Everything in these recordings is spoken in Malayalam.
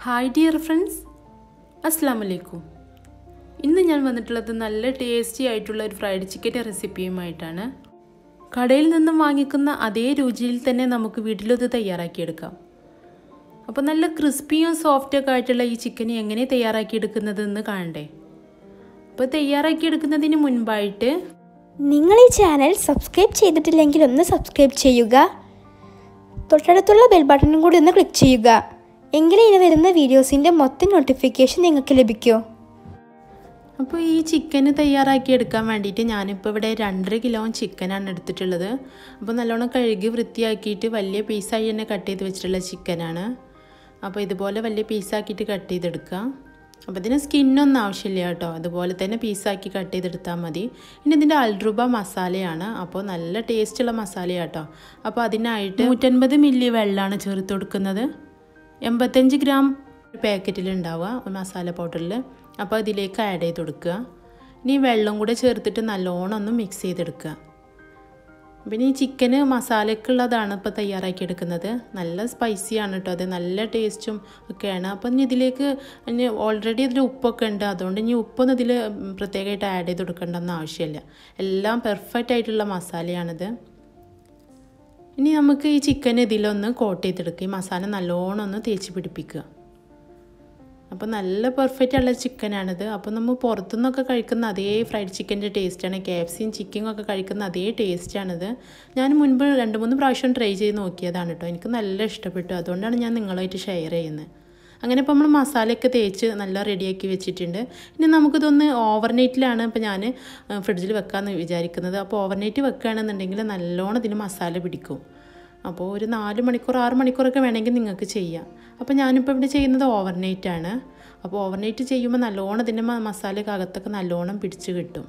ഹായ് ഡിയർ ഫ്രണ്ട്സ് അസ്സാം വലൈക്കും ഇന്ന് ഞാൻ വന്നിട്ടുള്ളത് നല്ല ടേസ്റ്റി ആയിട്ടുള്ള ഒരു ഫ്രൈഡ് ചിക്കൻ്റെ റെസിപ്പിയുമായിട്ടാണ് കടയിൽ നിന്നും വാങ്ങിക്കുന്ന അതേ രുചിയിൽ തന്നെ നമുക്ക് വീട്ടിലത് തയ്യാറാക്കിയെടുക്കാം അപ്പോൾ നല്ല ക്രിസ്പിയും സോഫ്റ്റൊക്കെ ആയിട്ടുള്ള ഈ ചിക്കൻ എങ്ങനെ തയ്യാറാക്കിയെടുക്കുന്നതെന്ന് കാണണ്ടേ അപ്പോൾ തയ്യാറാക്കിയെടുക്കുന്നതിന് മുൻപായിട്ട് നിങ്ങൾ ഈ ചാനൽ സബ്സ്ക്രൈബ് ചെയ്തിട്ടില്ലെങ്കിൽ ഒന്ന് സബ്സ്ക്രൈബ് ചെയ്യുക തൊട്ടടുത്തുള്ള ബെൽ ബട്ടണും കൂടി ഒന്ന് ക്ലിക്ക് ചെയ്യുക എങ്കിലേ ഇനി വരുന്ന വീഡിയോസിൻ്റെ മൊത്തം നോട്ടിഫിക്കേഷൻ നിങ്ങൾക്ക് ലഭിക്കൂ അപ്പോൾ ഈ ചിക്കന് തയ്യാറാക്കി എടുക്കാൻ വേണ്ടിയിട്ട് ഞാനിപ്പോൾ ഇവിടെ രണ്ടര കിലോ ചിക്കനാണ് എടുത്തിട്ടുള്ളത് അപ്പോൾ നല്ലോണം കഴുകി വൃത്തിയാക്കിയിട്ട് വലിയ പീസായി തന്നെ കട്ട് ചെയ്ത് വെച്ചിട്ടുള്ള ചിക്കനാണ് അപ്പോൾ ഇതുപോലെ വലിയ പീസാക്കിയിട്ട് കട്ട് ചെയ്തെടുക്കുക അപ്പോൾ ഇതിന് സ്കിന്നൊന്നും ആവശ്യമില്ല കേട്ടോ അതുപോലെ തന്നെ പീസാക്കി കട്ട് ചെയ്തെടുത്താൽ മതി ഇനി ഇതിൻ്റെ അൽറുബ മസാലയാണ് അപ്പോൾ നല്ല ടേസ്റ്റുള്ള മസാലയാണ് കേട്ടോ അപ്പോൾ അതിനായിട്ട് നൂറ്റൻപത് മില്ലി വെള്ളമാണ് ചേർത്ത് കൊടുക്കുന്നത് എൺപത്തഞ്ച് ഗ്രാം പാക്കറ്റിലുണ്ടാവുക മസാല പൗഡറിൽ അപ്പോൾ അതിലേക്ക് ആഡ് ചെയ്ത് കൊടുക്കുക ഇനി വെള്ളം കൂടെ ചേർത്തിട്ട് നല്ലോണം ഒന്ന് മിക്സ് ചെയ്തെടുക്കുക പിന്നെ ഈ ചിക്കന് മസാലയ്ക്കുള്ളതാണ് ഇപ്പോൾ തയ്യാറാക്കി എടുക്കുന്നത് നല്ല സ്പൈസിയാണ് കേട്ടോ അത് നല്ല ടേസ്റ്റും ഒക്കെയാണ് അപ്പം ഇനി ഇതിലേക്ക് ഇനി ഓൾറെഡി ഇതിൽ ഉപ്പൊക്കെ ഉണ്ട് അതുകൊണ്ട് ഇനി ഉപ്പൊന്നും ഇതിൽ പ്രത്യേകമായിട്ട് ആഡ് ചെയ്ത് കൊടുക്കേണ്ടെന്ന് ആവശ്യമില്ല എല്ലാം പെർഫെക്റ്റ് ആയിട്ടുള്ള മസാലയാണിത് ഇനി നമുക്ക് ഈ ചിക്കൻ ഇതിലൊന്ന് കോട്ട് ചെയ്തെടുക്കുക ഈ മസാല നല്ലോണം ഒന്ന് തേച്ച് പിടിപ്പിക്കുക അപ്പോൾ നല്ല പെർഫെക്റ്റ് ഉള്ള ചിക്കനാണിത് അപ്പോൾ നമ്മൾ പുറത്തുനിന്നൊക്കെ കഴിക്കുന്ന അതേ ഫ്രൈഡ് ചിക്കൻ്റെ ടേസ്റ്റാണ് കെ എഫ് സിയും ചിക്കനും ഒക്കെ കഴിക്കുന്ന അതേ ടേസ്റ്റാണിത് ഞാൻ മുൻപ് രണ്ട് മൂന്ന് പ്രാവശ്യം ട്രൈ ചെയ്ത് നോക്കിയതാണ് കേട്ടോ എനിക്ക് നല്ല ഇഷ്ടപ്പെട്ടു അതുകൊണ്ടാണ് ഞാൻ നിങ്ങളുമായിട്ട് ഷെയർ ചെയ്യുന്നത് അങ്ങനെ ഇപ്പോൾ നമ്മൾ മസാലയൊക്കെ തേച്ച് നല്ല റെഡിയാക്കി വെച്ചിട്ടുണ്ട് ഇനി നമുക്കിതൊന്ന് ഓവർനൈറ്റിലാണ് ഇപ്പോൾ ഞാൻ ഫ്രിഡ്ജിൽ വെക്കാമെന്ന് വിചാരിക്കുന്നത് അപ്പോൾ ഓവർനൈറ്റ് വെക്കുകയാണെന്നുണ്ടെങ്കിൽ നല്ലോണം ഇതിന് മസാല പിടിക്കും അപ്പോൾ ഒരു നാല് മണിക്കൂർ ആറ് മണിക്കൂറൊക്കെ വേണമെങ്കിൽ നിങ്ങൾക്ക് ചെയ്യാം അപ്പോൾ ഞാനിപ്പോൾ ഇവിടെ ചെയ്യുന്നത് ഓവർനൈറ്റ് ആണ് അപ്പോൾ ഓവർനൈറ്റ് ചെയ്യുമ്പോൾ നല്ലോണം ഇതിൻ്റെ മസാലയൊക്കെ അകത്തൊക്കെ നല്ലോണം പിടിച്ച് കിട്ടും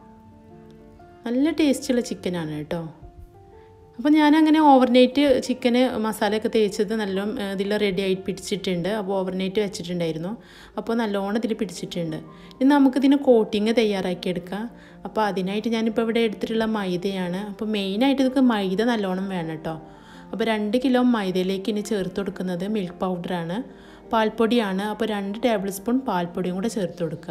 നല്ല ടേസ്റ്റുള്ള ചിക്കനാണ് കേട്ടോ അപ്പോൾ ഞാനങ്ങനെ ഓവർനൈറ്റ് ചിക്കന് മസാലയൊക്കെ തേച്ചത് നല്ല ഇതിൽ റെഡി ആയി പിടിച്ചിട്ടുണ്ട് അപ്പോൾ ഓവർനൈറ്റ് വെച്ചിട്ടുണ്ടായിരുന്നു അപ്പോൾ നല്ലോണം ഇതിൽ പിടിച്ചിട്ടുണ്ട് ഇനി നമുക്കിതിന് കോട്ടിങ് തയ്യാറാക്കിയെടുക്കാം അപ്പോൾ അതിനായിട്ട് ഞാനിപ്പോൾ ഇവിടെ എടുത്തിട്ടുള്ള മൈദയാണ് അപ്പോൾ മെയിനായിട്ട് ഇതൊക്കെ മൈദ നല്ലോണം വേണം കേട്ടോ അപ്പോൾ രണ്ട് കിലോ മൈദയിലേക്ക് ഇനി ചേർത്ത് കൊടുക്കുന്നത് മിൽക്ക് പൗഡറാണ് പാൽപ്പൊടിയാണ് അപ്പോൾ രണ്ട് ടേബിൾ സ്പൂൺ പാൽപ്പൊടിയും കൂടെ ചേർത്ത് കൊടുക്കുക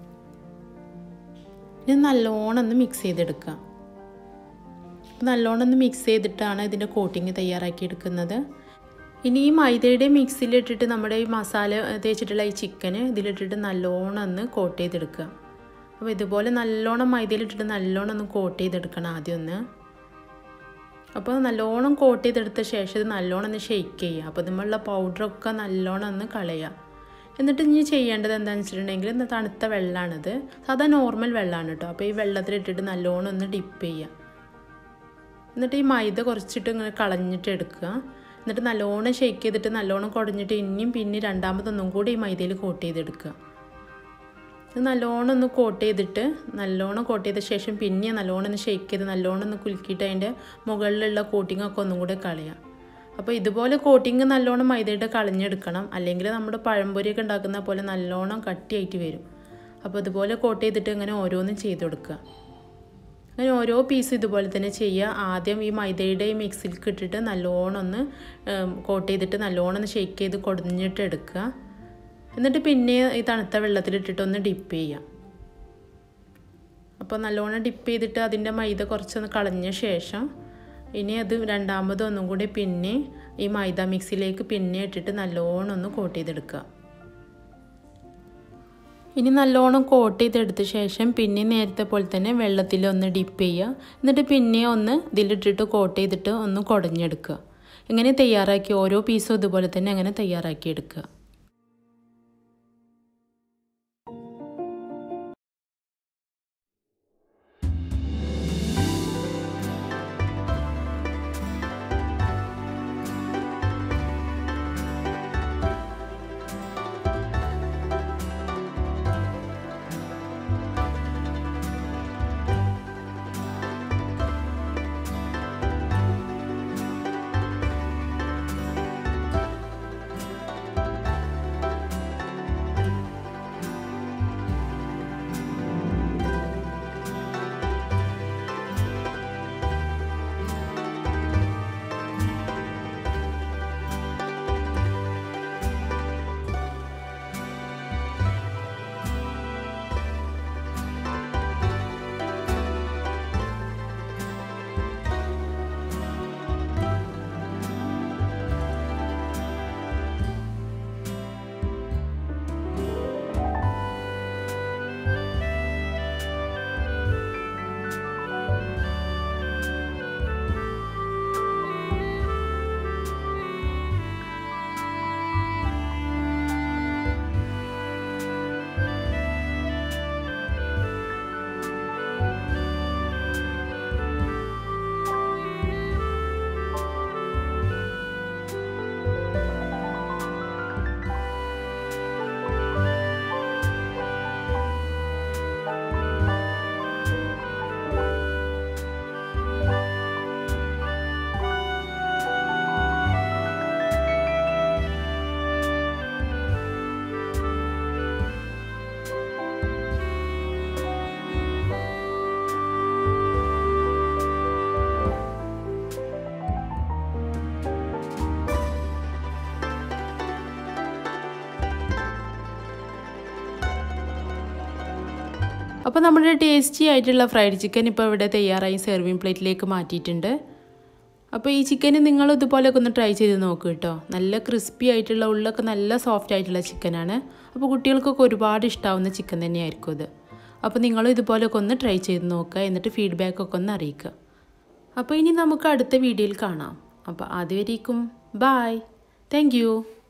ഇത് നല്ലോണം ഒന്ന് മിക്സ് ചെയ്തെടുക്കുക നല്ലോണം ഒന്ന് മിക്സ് ചെയ്തിട്ടാണ് ഇതിൻ്റെ കോട്ടിങ് തയ്യാറാക്കി എടുക്കുന്നത് ഇനി ഈ മൈദയുടെ മിക്സിയിലിട്ടിട്ട് നമ്മുടെ ഈ മസാല തേച്ചിട്ടുള്ള ഈ ചിക്കന് ഇതിലിട്ടിട്ട് നല്ലോണം ഒന്ന് കോട്ട് ചെയ്തെടുക്കുക അപ്പോൾ ഇതുപോലെ നല്ലോണം മൈദയിലിട്ടിട്ട് നല്ലോണം ഒന്ന് കോട്ട് ചെയ്തെടുക്കണം ആദ്യം ഒന്ന് അപ്പോൾ നല്ലോണം കോട്ട് ചെയ്തെടുത്ത ശേഷം ഇത് നല്ലോണം ഒന്ന് ഷെയ്ക്ക് ചെയ്യുക അപ്പോൾ നമ്മളുള്ള പൗഡറൊക്കെ നല്ലോണം ഒന്ന് കളയുക എന്നിട്ട് ഇനി ചെയ്യേണ്ടത് എന്താണെന്ന് വെച്ചിട്ടുണ്ടെങ്കിൽ തണുത്ത വെള്ളമാണിത് സാധാ നോർമൽ വെള്ളമാണ് കേട്ടോ അപ്പോൾ ഈ വെള്ളത്തിലിട്ടിട്ട് നല്ലോണം ഒന്ന് ഡിപ്പ് ചെയ്യുക എന്നിട്ട് ഈ മൈദ കുറച്ചിട്ട് ഇങ്ങനെ കളഞ്ഞിട്ട് എടുക്കുക എന്നിട്ട് നല്ലോണം ഷേക്ക് ചെയ്തിട്ട് നല്ലോണം കുടഞ്ഞിട്ട് ഇനിയും പിന്നെ രണ്ടാമതൊന്നും കൂടി ഈ മൈദയിൽ കോട്ട് ചെയ്തെടുക്കുക ഇത് നല്ലോണം ഒന്ന് കോട്ട് ചെയ്തിട്ട് നല്ലോണം കോട്ട് ചെയ്ത ശേഷം പിന്നെ നല്ലോണം ഒന്ന് ഷേക്ക് ചെയ്ത് നല്ലോണം ഒന്ന് കുലുക്കിയിട്ട് അതിൻ്റെ മുകളിലുള്ള കോട്ടിങ്ങൊക്കെ ഒന്നും കൂടെ കളയുക അപ്പോൾ ഇതുപോലെ കോട്ടിങ് നല്ലോണം മൈദയുടെ കളഞ്ഞെടുക്കണം അല്ലെങ്കിൽ നമ്മുടെ പഴംപൊരിയൊക്കെ ഉണ്ടാക്കുന്ന പോലെ നല്ലോണം കട്ടിയായിട്ട് വരും അപ്പോൾ ഇതുപോലെ കോട്ട് ചെയ്തിട്ട് ഇങ്ങനെ ഓരോന്നും ചെയ്ത് കൊടുക്കുക അങ്ങനെ ഓരോ പീസ് ഇതുപോലെ തന്നെ ചെയ്യുക ആദ്യം ഈ മൈദയുടെ ഈ മിക്സിലേക്ക് ഇട്ടിട്ട് നല്ലോണം ഒന്ന് കോട്ട് ചെയ്തിട്ട് നല്ലോണം ഒന്ന് ഷേക്ക് ചെയ്ത് കൊടുഞ്ഞിട്ട് എടുക്കുക എന്നിട്ട് പിന്നെ ഈ തണുത്ത വെള്ളത്തിലിട്ടിട്ട് ഒന്ന് ഡിപ്പ് ചെയ്യുക അപ്പോൾ നല്ലോണം ഡിപ്പ് ചെയ്തിട്ട് അതിൻ്റെ മൈദ കുറച്ചൊന്ന് കളഞ്ഞ ശേഷം ഇനി അത് രണ്ടാമത് ഒന്നും കൂടി പിന്നെ ഈ മൈദ മിക്സിയിലേക്ക് പിന്നെ ഇട്ടിട്ട് നല്ലോണം ഒന്ന് കോട്ട് ചെയ്തെടുക്കുക ഇനി നല്ലോണം കോട്ട് ചെയ്തെടുത്ത ശേഷം പിന്നെ നേരത്തെ പോലെ തന്നെ വെള്ളത്തിൽ ഒന്ന് ഡിപ്പ് ചെയ്യുക എന്നിട്ട് പിന്നെ ഒന്ന് ഇതിലിട്ടിട്ട് കോട്ട് ചെയ്തിട്ട് ഒന്ന് കുടഞ്ഞെടുക്കുക ഇങ്ങനെ തയ്യാറാക്കി ഓരോ പീസും ഇതുപോലെ തന്നെ അങ്ങനെ തയ്യാറാക്കി എടുക്കുക അപ്പോൾ നമ്മുടെ ടേസ്റ്റി ആയിട്ടുള്ള ഫ്രൈഡ് ചിക്കൻ ഇപ്പോൾ ഇവിടെ തയ്യാറായി സെർവിങ് പ്ലേറ്റിലേക്ക് മാറ്റിയിട്ടുണ്ട് അപ്പോൾ ഈ ചിക്കൻ നിങ്ങൾ ഇതുപോലെയൊക്കെ ഒന്ന് ട്രൈ ചെയ്ത് നോക്കൂ കേട്ടോ നല്ല ക്രിസ്പി ആയിട്ടുള്ള ഉള്ളൊക്കെ നല്ല സോഫ്റ്റ് ആയിട്ടുള്ള ചിക്കനാണ് അപ്പോൾ കുട്ടികൾക്കൊക്കെ ഒരുപാട് ഇഷ്ടാവുന്ന ചിക്കൻ തന്നെയായിരിക്കും ഇത് അപ്പോൾ നിങ്ങൾ ഇതുപോലെയൊക്കെ ഒന്ന് ട്രൈ ചെയ്ത് നോക്കുക എന്നിട്ട് ഫീഡ്ബാക്കൊക്കെ ഒന്ന് അറിയിക്കുക അപ്പോൾ ഇനി നമുക്ക് അടുത്ത വീഡിയോയിൽ കാണാം അപ്പോൾ അതുവരേക്കും ബായ് താങ്ക്